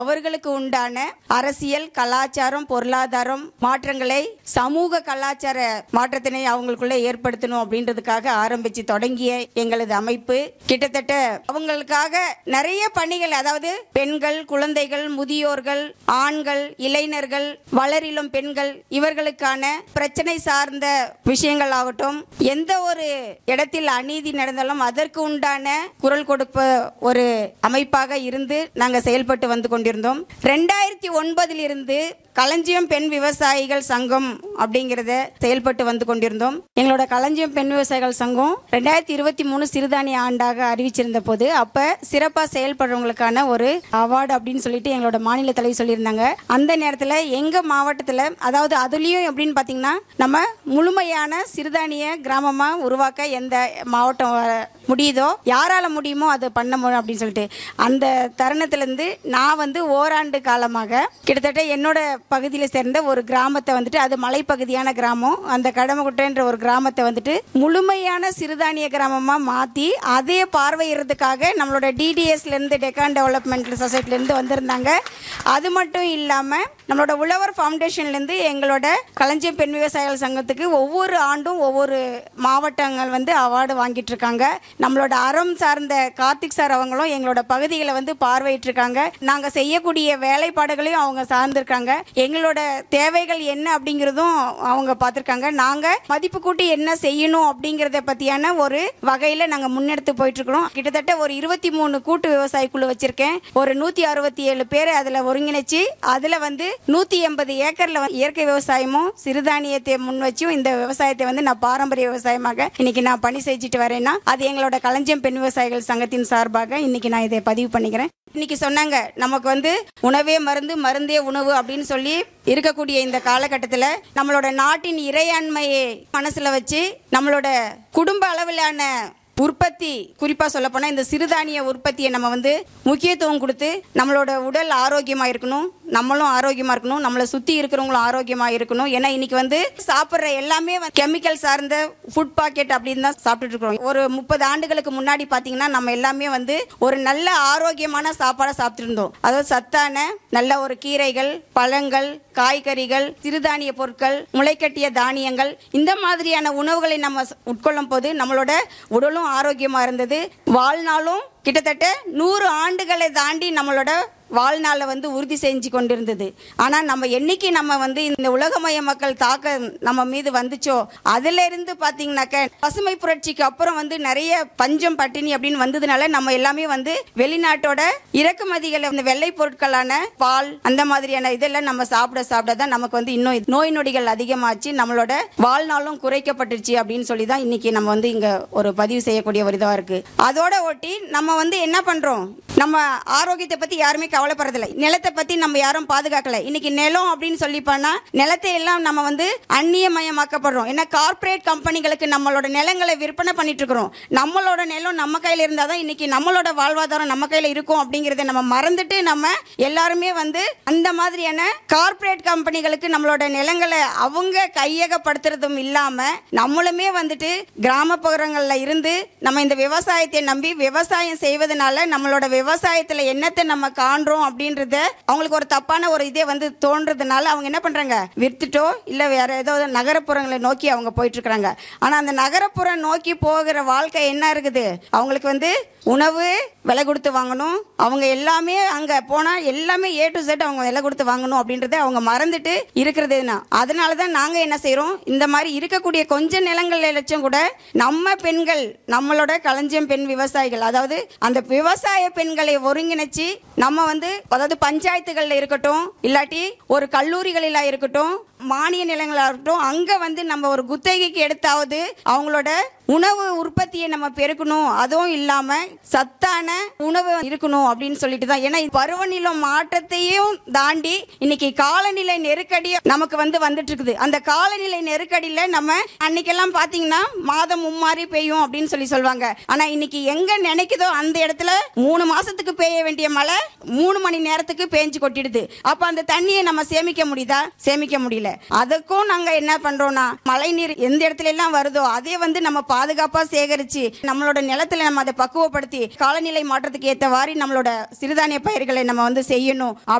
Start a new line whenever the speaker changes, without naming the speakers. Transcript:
அவர்களுக்கு உண்டான அரசியல் கலாச்சாரம் பொருளாதாரம் மாற்றங்களை சமூக கலாச்சார மாற்றத்தினை அவங்களுக்குள்ள ஏற்படுத்தணும் அப்படின்றதுக்காக ஆரம்பிச்சு தொடங்கிய எங்களது அமைப்பு கிட்டத்தட்ட அவங்களுக்காக நிறைய பணிகள் அதாவது பெண்கள் குழந்தைகள் முதியோர்கள் ஆண்கள் இளைஞர்கள் வளரிலும் பெண்கள் இவர்களுக்கான பிரச்சனை சார்ந்த விஷயங்கள் ஆகட்டும் எந்த ஒரு இடத்தில் அநீதி நடந்தாலும் அதற்கு உண்டான குரல் கொடுப்ப ஒரு அமைப்பாக இருந்து நாங்க செயல்பட்டு வந்து கொண்டிருந்தோம் ரெண்டாயிரத்தி ஒன்பதில் இருந்து களஞ்சியம் பெண் விவசாயிகள் சங்கம் அப்படிங்கறத செயல்பட்டு வந்து கொண்டிருந்தோம் எங்களோட களஞ்சியம் பெண் விவசாயிகள் சங்கம் ரெண்டாயிரத்தி இருபத்தி மூணு சிறுதானிய ஆண்டாக அறிவிச்சிருந்த போது அப்ப சிறப்பா செயல்படுறவங்களுக்கான ஒரு அவார்டு அப்படின்னு சொல்லிட்டு எங்களோட மாநில தலைவர் சொல்லியிருந்தாங்க அந்த நேரத்துல எங்க மாவட்டத்துல அதாவது அதுலயும் எப்படின்னு பாத்தீங்கன்னா நம்ம முழுமையான சிறுதானிய கிராமமா உருவாக்க எந்த மாவட்டம் வ- முடியுதோ யாரால முடியுமோ அதை பண்ண முடியும் அப்படின்னு சொல்லிட்டு அந்த தருணத்துல இருந்து நான் வந்து ஓராண்டு காலமாக கிட்டத்தட்ட என்னோட பகுதியில் சேர்ந்த ஒரு கிராமத்தை வந்துட்டு அது மலைப்பகுதியான கிராமம் அந்த கடமகுட்டைன்ற ஒரு கிராமத்தை வந்துட்டு முழுமையான சிறுதானிய கிராமமா மாத்தி அதே பார்வையிடுறதுக்காக நம்மளோட டிடிஎஸ்ல இருந்து டெக்கான் டெவலப்மெண்ட் சொசைட்டில இருந்து வந்திருந்தாங்க அது மட்டும் இல்லாம நம்மளோட உழவர் ஃபவுண்டேஷன்ல இருந்து எங்களோட களஞ்சியம் பெண் விவசாயிகள் சங்கத்துக்கு ஒவ்வொரு ஆண்டும் ஒவ்வொரு மாவட்டங்கள் வந்து அவார்டு வாங்கிட்டு இருக்காங்க நம்மளோட அறம் சார்ந்த கார்த்திக் சார் அவங்களும் எங்களோட பகுதிகளை வந்து பார்வையிட்டிருக்காங்க நாங்க செய்யக்கூடிய வேலைப்பாடுகளையும் அவங்க சார்ந்திருக்காங்க எங்களோட தேவைகள் என்ன அப்படிங்கிறதும் அவங்க பார்த்திருக்காங்க நாங்க மதிப்பு கூட்டி என்ன செய்யணும் அப்படிங்கறத பத்தியான ஒரு வகையில நாங்க முன்னெடுத்து போயிட்டு இருக்கிறோம் கிட்டத்தட்ட ஒரு இருபத்தி மூணு கூட்டு விவசாய குழு வச்சிருக்கேன் ஒரு நூத்தி அறுபத்தி ஏழு பேரை அதுல ஒருங்கிணைச்சு அதுல வந்து நூத்தி எண்பது ஏக்கர்ல வந்து இயற்கை விவசாயமும் சிறுதானியத்தை முன் வச்சும் இந்த விவசாயத்தை வந்து நான் பாரம்பரிய விவசாயமாக இன்னைக்கு நான் பணி செஞ்சுட்டு வரேன்னா அது எங்களோட களஞ்சியம் பெண் விவசாயிகள் சங்கத்தின் சார்பாக இன்னைக்கு நான் இதை பதிவு பண்ணிக்கிறேன் இன்னைக்கு சொன்னாங்க நமக்கு வந்து உணவே மருந்து மருந்தே உணவு அப்படின்னு சொல்லி இருக்கக்கூடிய இந்த காலகட்டத்தில் நம்மளோட நாட்டின் இறையாண்மையை மனசுல வச்சு நம்மளோட குடும்ப அளவிலான உற்பத்தி குறிப்பா சொல்ல போனா இந்த சிறுதானிய உற்பத்தியை நம்ம வந்து முக்கியத்துவம் கொடுத்து நம்மளோட உடல் ஆரோக்கியமா இருக்கணும் நம்மளும் ஆரோக்கியமா இருக்கணும் நம்மளை சுத்தி இருக்கிறவங்களும் ஆரோக்கியமா இருக்கணும் ஏன்னா இன்னைக்கு வந்து சாப்பிட்ற எல்லாமே கெமிக்கல் சார்ந்த ஃபுட் பாக்கெட் அப்படின்னு தான் சாப்பிட்டுட்டு இருக்கிறோம் ஒரு முப்பது ஆண்டுகளுக்கு முன்னாடி பாத்தீங்கன்னா நம்ம எல்லாமே வந்து ஒரு நல்ல ஆரோக்கியமான சாப்பாடை சாப்பிட்டு இருந்தோம் அதாவது சத்தான நல்ல ஒரு கீரைகள் பழங்கள் காய்கறிகள் சிறுதானிய பொருட்கள் முளைக்கட்டிய தானியங்கள் இந்த மாதிரியான உணவுகளை நம்ம ச- உட்கொள்ளும் போது நம்மளோட உடலும் ஆரோக்கியமா இருந்தது வாழ்நாளும் கிட்டத்தட்ட நூறு ஆண்டுகளை தாண்டி நம்மளோட வாழ்நாளை வந்து உறுதி செஞ்சு கொண்டிருந்தது ஆனா நம்ம என்னைக்கு நம்ம வந்து இந்த உலகமய மக்கள் தாக்க நம்ம மீது வந்துச்சோ அதுல இருந்து பாத்தீங்கன்னாக்க பசுமை புரட்சிக்கு அப்புறம் வந்து நிறைய பஞ்சம் பட்டினி அப்படின்னு வந்ததுனால நம்ம எல்லாமே வந்து வெளிநாட்டோட இறக்குமதிகளை இந்த வெள்ளை பொருட்களான பால் அந்த மாதிரியான இதெல்லாம் நம்ம சாப்பிட சாப்பிட தான் நமக்கு வந்து இன்னும் இது- நோய் நொடிகள் அதிகமாச்சு நம்மளோட வாழ்நாளும் குறைக்கப்பட்டுச்சு அப்படின்னு சொல்லி தான் இன்னைக்கு நம்ம வந்து இங்க ஒரு பதிவு செய்யக்கூடிய ஒரு இதா இருக்கு அதோட ஒட்டி நம்ம வந்து என்ன பண்றோம் நம்ம ஆரோக்கியத்தை பத்தி யாருமே கவலைப்படுறதில்ல நிலத்தை பத்தி நம்ம யாரும் பாதுகாக்கல இன்னைக்கு நிலம் அப்படின்னு சொல்லி பண்ணா நிலத்தை எல்லாம் நம்ம வந்து அந்நியமயமாக்கப்படுறோம் ஏன்னா கார்ப்பரேட் கம்பெனிகளுக்கு நம்மளோட நிலங்களை விற்பனை பண்ணிட்டு இருக்கிறோம் நம்மளோட நிலம் நம்ம கையில இருந்தாதான் இன்னைக்கு நம்மளோட வாழ்வாதாரம் நம்ம கையில இருக்கும் அப்படிங்கறத நம்ம மறந்துட்டு நம்ம எல்லாருமே வந்து அந்த மாதிரியான கார்ப்பரேட் கம்பெனிகளுக்கு நம்மளோட நிலங்களை அவங்க கையகப்படுத்துறதும் இல்லாம நம்மளுமே வந்துட்டு கிராமப்புறங்கள்ல இருந்து நம்ம இந்த விவசாயத்தை நம்பி விவசாயம் செய்வதனால நம்மளோட விவசாயத்துல என்னத்தை நம்ம காண்றோம் அப்படின்றத அவங்களுக்கு ஒரு தப்பான ஒரு இதே வந்து தோன்றதுனால அவங்க என்ன பண்றாங்க வித்துட்டோ இல்ல வேற ஏதோ நகரப்புறங்களை நோக்கி அவங்க போயிட்டு இருக்காங்க ஆனா அந்த நகரப்புறம் நோக்கி போகிற வாழ்க்கை என்ன இருக்குது அவங்களுக்கு வந்து உணவு விலை கொடுத்து வாங்கணும் அவங்க எல்லாமே அங்க போனா எல்லாமே ஏ டு செட் அவங்க விலை கொடுத்து வாங்கணும் அப்படின்றத அவங்க மறந்துட்டு இருக்கிறதுனா அதனால தான் நாங்க என்ன செய்றோம் இந்த மாதிரி இருக்கக்கூடிய கொஞ்ச நிலங்கள் லட்சம் கூட நம்ம பெண்கள் நம்மளோட களஞ்சியம் பெண் விவசாயிகள் அதாவது அந்த விவசாய பெண்களை ஒருங்கிணைச்சு நம்ம வந்து அதாவது பஞ்சாயத்துகள்ல இருக்கட்டும் இல்லாட்டி ஒரு கல்லூரிகளில இருக்கட்டும் மானிய நிலங்களா இருக்கட்டும் அங்க வந்து நம்ம ஒரு குத்தகைக்கு எடுத்தாவது அவங்களோட உணவு உற்பத்தியை நம்ம பெருக்கணும் அதுவும் இல்லாம சத்தான உணவு இருக்கணும் அப்படின்னு சொல்லிட்டு தான் ஏன்னா இது பருவநிலை மாற்றத்தையும் தாண்டி இன்னைக்கு காலநிலை நெருக்கடி நமக்கு வந்து வந்துட்டு இருக்குது அந்த காலநிலை நெருக்கடியில நம்ம அன்னைக்கெல்லாம் பாத்தீங்கன்னா மாதம் மும்மாறி பெய்யும் அப்படின்னு சொல்லி சொல்லுவாங்க ஆனா இன்னைக்கு எங்க நினைக்குதோ அந்த இடத்துல மூணு மாசத்துக்கு பெய்ய வேண்டிய மழை மூணு மணி நேரத்துக்கு பேஞ்சு கொட்டிடுது அப்ப அந்த தண்ணியை நம்ம சேமிக்க முடியுதா சேமிக்க முடியல அதுக்கும் நாங்க என்ன பண்றோம்னா மழை நீர் எந்த இடத்துல எல்லாம் வருதோ அதே வந்து நம்ம பாதுகாப்பா சேகரிச்சு நம்மளோட நிலத்துல நம்ம அதை பக்குவப்படுத்தி காலநிலை மாற்றத்துக்கு ஏற்றவாறு நம்மளோட சிறுதானிய பயிர்களை நம்ம வந்து செய்யணும்